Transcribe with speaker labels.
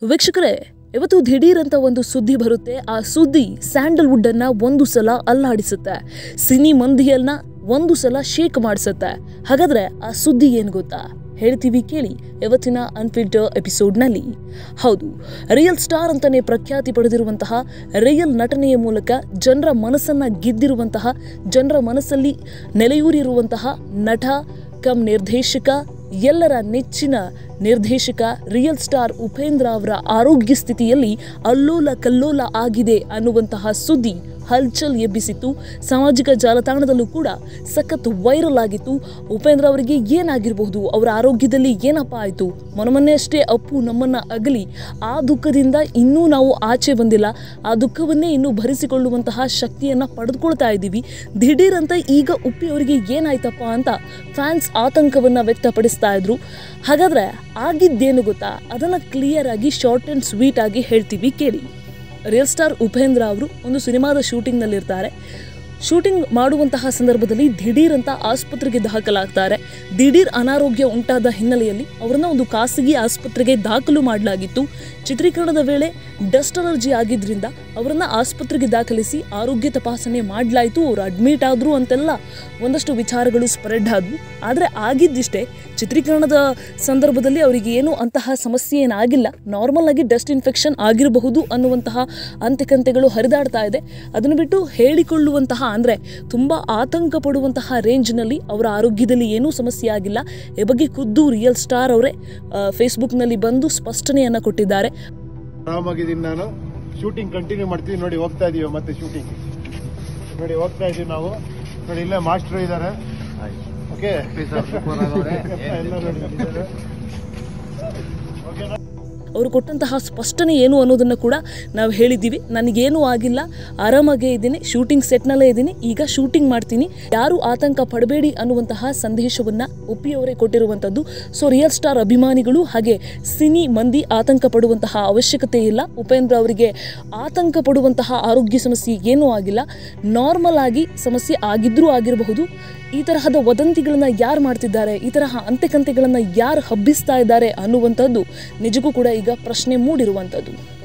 Speaker 1: ವೀಕ್ಷಕರೇ ಇವತ್ತು ದಿಢೀರ್ ಅಂತ ಒಂದು ಸುದ್ದಿ ಬರುತ್ತೆ ಆ ಸುದ್ದಿ ಸ್ಯಾಂಡಲ್ವುಡ್ ಅನ್ನ ಒಂದು ಸಲ ಅಲ್ಲಾಡಿಸುತ್ತೆ ಸಿನಿ ಮಂದಿಯನ್ನ ಒಂದು ಸಲ ಶೇಕ್ ಮಾಡಿಸುತ್ತೆ ಹಾಗಾದ್ರೆ ಆ ಸುದ್ದಿ ಏನು ಗೊತ್ತಾ ಹೇಳ್ತೀವಿ ಕೇಳಿ ಇವತ್ತಿನ ಅನ್ಫಿಲ್ಟರ್ ಎಪಿಸೋಡ್ನಲ್ಲಿ ಹೌದು ರಿಯಲ್ ಸ್ಟಾರ್ ಅಂತಾನೆ ಪ್ರಖ್ಯಾತಿ ಪಡೆದಿರುವಂತಹ ರಿಯಲ್ ನಟನೆಯ ಮೂಲಕ ಜನರ ಮನಸ್ಸನ್ನ ಗೆದ್ದಿರುವಂತಹ ಜನರ ಮನಸ್ಸಲ್ಲಿ ನೆಲೆಯೂರಿರುವಂತಹ ನಟ ಕಮ್ ನಿರ್ದೇಶಕ ಎಲ್ಲರ ನೆಚ್ಚಿನ ನಿರ್ದೇಶಕ ರಿಯಲ್ ಸ್ಟಾರ್ ಉಪೇಂದ್ರ ಅವರ ಆರೋಗ್ಯ ಸ್ಥಿತಿಯಲ್ಲಿ ಅಲ್ಲೋಲ ಕಲ್ಲೋಲ ಆಗಿದೆ ಅನ್ನುವಂತಹ ಸುದ್ದಿ ಹಲ್ಚಲ್ ಎಬ್ಬಿಸಿತ್ತು ಸಾಮಾಜಿಕ ಜಾಲತಾಣದಲ್ಲೂ ಕೂಡ ಸಖತ್ ವೈರಲ್ ಆಗಿತ್ತು ಉಪೇಂದ್ರ ಅವರಿಗೆ ಏನಾಗಿರಬಹುದು ಅವರ ಆರೋಗ್ಯದಲ್ಲಿ ಏನಪ್ಪ ಆಯಿತು ಮೊನ್ನೆ ಅಷ್ಟೇ ಅಪ್ಪು ನಮ್ಮನ್ನ ಅಗಲಿ ಆ ದುಃಖದಿಂದ ಇನ್ನೂ ನಾವು ಆಚೆ ಬಂದಿಲ್ಲ ಆ ದುಃಖವನ್ನೇ ಇನ್ನೂ ಭರಿಸಿಕೊಳ್ಳುವಂತಹ ಶಕ್ತಿಯನ್ನ ಪಡೆದುಕೊಳ್ತಾ ಇದ್ದೀವಿ ದಿಢೀರ್ ಅಂತ ಈಗ ಉಪ್ಪಿ ಅವರಿಗೆ ಏನಾಯ್ತಪ್ಪ ಅಂತ ಫ್ಯಾನ್ಸ್ ಆತಂಕವನ್ನ ವ್ಯಕ್ತಪಡಿಸ್ತಾ ಇದ್ರು ಹಾಗಾದ್ರೆ ಆಗಿದ್ದೇನು ಗೊತ್ತಾ ಅದನ್ನ ಕ್ಲಿಯರ್ ಆಗಿ ಶಾರ್ಟ್ ಅಂಡ್ ಸ್ವೀಟ್ ಆಗಿ ಹೇಳ್ತೀವಿ ಕೇಳಿ ರಿಯಲ್ ಸ್ಟಾರ್ ಉಪೇಂದ್ರ ಅವರು ಒಂದು ಸಿನಿಮಾದ ಶೂಟಿಂಗ್ನಲ್ಲಿರ್ತಾರೆ ಶೂಟಿಂಗ್ ಮಾಡುವಂತಹ ಸಂದರ್ಭದಲ್ಲಿ ದಿಢೀರ್ ಅಂತ ಆಸ್ಪತ್ರೆಗೆ ದಾಖಲಾಗ್ತಾರೆ ದಿಢೀರ್ ಅನಾರೋಗ್ಯ ಉಂಟಾದ ಹಿನ್ನೆಲೆಯಲ್ಲಿ ಅವರನ್ನ ಒಂದು ಖಾಸಗಿ ಆಸ್ಪತ್ರೆಗೆ ದಾಖಲು ಮಾಡಲಾಗಿತ್ತು ಚಿತ್ರೀಕರಣದ ವೇಳೆ ಡಸ್ಟ್ ಅಲರ್ಜಿ ಆಗಿದ್ರಿಂದ ಅವರನ್ನ ಆಸ್ಪತ್ರೆಗೆ ದಾಖಲಿಸಿ ಆರೋಗ್ಯ ತಪಾಸಣೆ ಮಾಡಲಾಯಿತು ಅವರು ಅಡ್ಮಿಟ್ ಆದ್ರು ಅಂತೆಲ್ಲ ಒಂದಷ್ಟು ವಿಚಾರಗಳು ಸ್ಪ್ರೆಡ್ ಆದವು ಆದರೆ ಆಗಿದ್ದಿಷ್ಟೇ ಚಿತ್ರೀಕರಣದ ಸಂದರ್ಭದಲ್ಲಿ ಅವರಿಗೆ ಏನು ಅಂತಹ ಸಮಸ್ಯೆ ಏನಾಗಿಲ್ಲ ನಾರ್ಮಲ್ ಆಗಿ ಡಸ್ಟ್ ಇನ್ಫೆಕ್ಷನ್ ಆಗಿರಬಹುದು ಅನ್ನುವಂತಹ ಅಂತೆಕಂತೆಗಳು ಹರಿದಾಡ್ತಾ ಇದೆ ಅದನ್ನು ಬಿಟ್ಟು ಹೇಳಿಕೊಳ್ಳುವಂತಹ ಅಂದರೆ ತುಂಬ ಆತಂಕ ಪಡುವಂತಹ ರೇಂಜ್ನಲ್ಲಿ ಅವರ ಆರೋಗ್ಯದಲ್ಲಿ ಏನೂ ಸಮಸ್ಯೆ ಆಗಿಲ್ಲ ಈ ಬಗ್ಗೆ ಖುದ್ದು ರಿಯಲ್ ಸ್ಟಾರ್ ಅವರೇ ಫೇಸ್ಬುಕ್ನಲ್ಲಿ ಬಂದು ಸ್ಪಷ್ಟನೆಯನ್ನು ಕೊಟ್ಟಿದ್ದಾರೆ
Speaker 2: ಆರಾಮಾಗಿದ್ದೀನಿ ನಾನು ಶೂಟಿಂಗ್ ಕಂಟಿನ್ಯೂ ಮಾಡ್ತೀವಿ ನೋಡಿ ಹೋಗ್ತಾ ಇದೀವಿ ಮತ್ತೆ ಶೂಟಿಂಗ್ ನೋಡಿ ಹೋಗ್ತಾ ಇದೀವಿ ನಾವು ನೋಡಿ ಇಲ್ಲೇ ಮಾಸ್ಟರ್ ಇದ್ದಾರೆ ಓಕೆ ಎಲ್ಲ ನೋಡಿ ಇದ್ದಾರೆ. ಓಕೆನಾ
Speaker 1: ಅವರು ಕೊಟ್ಟಂತಹ ಸ್ಪಷ್ಟನೆ ಏನು ಅನ್ನೋದನ್ನು ಕೂಡ ನಾವು ಹೇಳಿದ್ದೀವಿ ನನಗೇನೂ ಆಗಿಲ್ಲ ಆರಾಮಾಗೇ ಇದ್ದೀನಿ ಶೂಟಿಂಗ್ ಸೆಟ್ನಲ್ಲೇ ಇದ್ದೀನಿ ಈಗ ಶೂಟಿಂಗ್ ಮಾಡ್ತೀನಿ ಯಾರು ಆತಂಕ ಪಡಬೇಡಿ ಅನ್ನುವಂತಹ ಸಂದೇಶವನ್ನು ಒಪ್ಪಿಯವರೇ ಕೊಟ್ಟಿರುವಂಥದ್ದು ಸೊ ರಿಯಲ್ ಸ್ಟಾರ್ ಅಭಿಮಾನಿಗಳು ಹಾಗೆ ಸಿನಿ ಮಂದಿ ಆತಂಕ ಪಡುವಂತಹ ಅವಶ್ಯಕತೆ ಇಲ್ಲ ಉಪೇಂದ್ರ ಅವರಿಗೆ ಆತಂಕ ಪಡುವಂತಹ ಆರೋಗ್ಯ ಸಮಸ್ಯೆ ಏನೂ ಆಗಿಲ್ಲ ನಾರ್ಮಲ್ ಆಗಿ ಸಮಸ್ಯೆ ಆಗಿದ್ರೂ ಆಗಿರಬಹುದು ಈ ತರಹದ ವದಂತಿಗಳನ್ನ ಯಾರು ಮಾಡ್ತಿದ್ದಾರೆ ಈ ತರಹ ಅಂತೆಕಂತೆಗಳನ್ನ ಯಾರು ಹಬ್ಬಿಸ್ತಾ ಇದ್ದಾರೆ ಅನ್ನುವಂಥದ್ದು ನಿಜಕ್ಕೂ ಕೂಡ ಈಗ ಪ್ರಶ್ನೆ ಮೂಡಿರುವಂಥದ್ದು